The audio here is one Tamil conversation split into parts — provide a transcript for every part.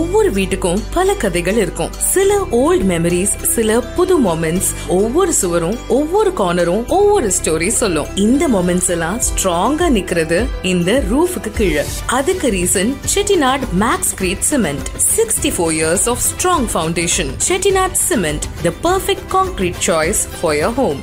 ஒவ்வொரு வீட்டுக்கும் பல கதைகள் இருக்கும் சில ஓல்ட் மெமரிஸ் சில புது மொமெண்ட்ஸ் ஒவ்வொரு சுவரும் ஒவ்வொரு கார்னரும் ஒவ்வொரு ஸ்டோரி சொல்லும் இந்த மொமெண்ட்ஸ் எல்லாம் ஸ்ட்ராங்கா நிக்கிறது இந்த ரூஃபுக்கு கீழே அதுக்கு reason Chettinad Maxcrete cement sixty four years of strong foundation Chettinad cement the perfect concrete choice for your home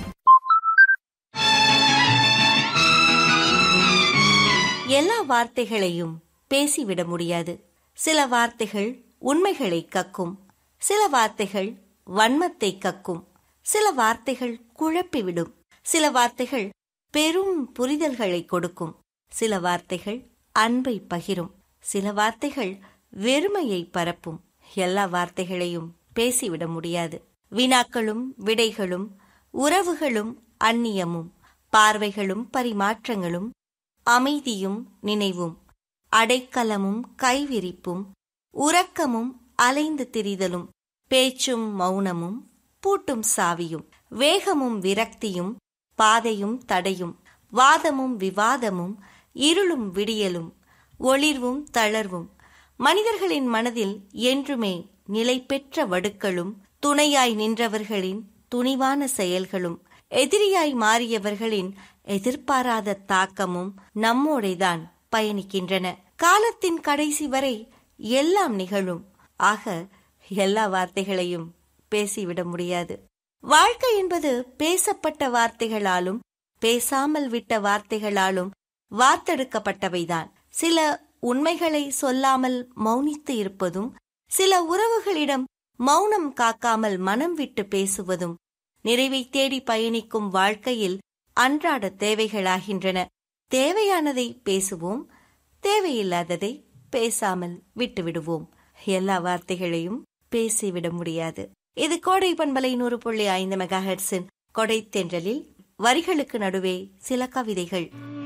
எல்லா வார்த்தைகளையும் பேசிவிட முடியாது சில வார்த்தைகள் உண்மைகளை கக்கும் சில வார்த்தைகள் வன்மத்தை கக்கும் சில வார்த்தைகள் குழப்பிவிடும் சில வார்த்தைகள் பெரும் புரிதல்களை கொடுக்கும் சில வார்த்தைகள் அன்பை பகிரும் சில வார்த்தைகள் வெறுமையை பரப்பும் எல்லா வார்த்தைகளையும் பேசிவிட முடியாது வினாக்களும் விடைகளும் உறவுகளும் அந்நியமும் பார்வைகளும் பரிமாற்றங்களும் அமைதியும் நினைவும் அடைக்கலமும் கைவிரிப்பும் உறக்கமும் அலைந்து திரிதலும் பேச்சும் மௌனமும் பூட்டும் சாவியும் வேகமும் விரக்தியும் பாதையும் தடையும் வாதமும் விவாதமும் இருளும் விடியலும் ஒளிர்வும் தளர்வும் மனிதர்களின் மனதில் என்றுமே நிலை பெற்ற வடுக்களும் துணையாய் நின்றவர்களின் துணிவான செயல்களும் எதிரியாய் மாறியவர்களின் எதிர்பாராத தாக்கமும் நம்மோடைதான் பயணிக்கின்றன காலத்தின் கடைசி வரை எல்லாம் நிகழும் ஆக எல்லா வார்த்தைகளையும் பேசிவிட முடியாது வாழ்க்கை என்பது பேசப்பட்ட வார்த்தைகளாலும் பேசாமல் விட்ட வார்த்தைகளாலும் வார்த்தெடுக்கப்பட்டவைதான் சில உண்மைகளை சொல்லாமல் மௌனித்து இருப்பதும் சில உறவுகளிடம் மௌனம் காக்காமல் மனம் விட்டு பேசுவதும் நிறைவை தேடி பயணிக்கும் வாழ்க்கையில் அன்றாட தேவைகளாகின்றன தேவையானதை பேசுவோம் தேவையில்லாததை பேசாமல் விட்டுவிடுவோம் எல்லா வார்த்தைகளையும் பேசிவிட முடியாது இது கோடை பண்பலை நூறு புள்ளி ஐந்து மெகா ஹெட்ஸின் கொடை தென்றலில் வரிகளுக்கு நடுவே சில கவிதைகள்